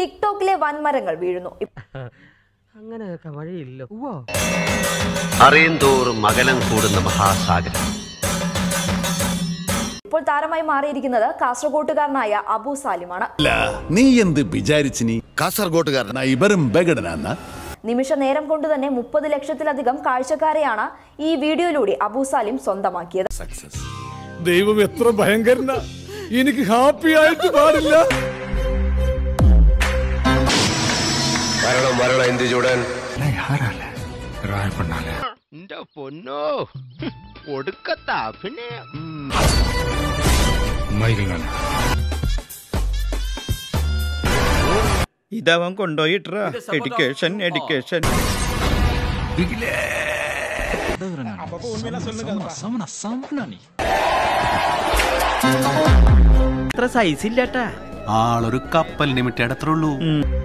ടിക്ടോക്കിലെ വൻമരങ്ങൾ വീഴുന്നു അങ്ങനെയൊക്കെ വഴിയില്ല അറിയും തോറും അകലം കൂടുന്ന മഹാസാഗരം ഇപ്പോൾ താരമായി മാറിയിരിക്കുന്നത് കാസർഗോട്ടുകാരനായ അബു സാലിമാണ് നീ എന്ത് വിചാരിച്ചിനി കാസർഗോട്ടുകാരൻ ഇവരും ബഗടനാന്ന നിമിഷ നേരം കൊണ്ട് തന്നെ മുപ്പത് ലക്ഷത്തിലധികം കാഴ്ചക്കാരെയാണ് ഈ വീഡിയോയിലൂടെ അബു സാലിം സ്വന്തമാക്കിയത് ദൈവം എത്ര ഭയങ്കരനാ എനിക്ക് ഹാപ്പി ആയിട്ട് പാടില്ല വരണം വരണം എന്ത് ചൂടാൻ എന്റെ പൊന്നോ ഒടുക്കത്ത അഭിനയം ഇതവൻ കൊണ്ടുപോയിട്ടാ എഡ്യൂക്കേഷൻ എഡ്യൂക്കേഷൻ അത്ര സൈസ് ഇല്ലാട്ടാ ആളൊരു കപ്പലിനെ മിറ്റയുടെ അത്ര ഉള്ളൂ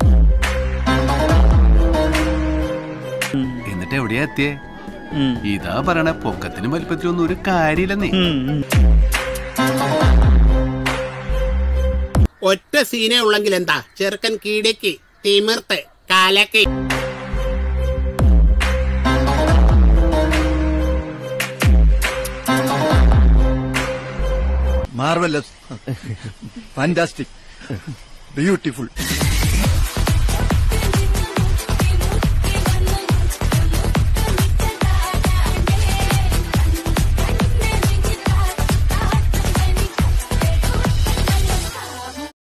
എന്നിട്ട് എവിടെയാ എത്തിയേ ഇതാ പറയണ പൊക്കത്തിനും വലിപ്പത്തിനും ഒരു കാര്യമില്ലെന്നേ ഒറ്റ സീനേ ഉള്ളെങ്കിൽ എന്താ ചെറുക്കൻ കീടയ്ക്ക് തിമിർത്ത് കാലക്ക് മാർവലസ് ഫാന്റാസ്റ്റിക് ബ്യൂട്ടിഫുൾ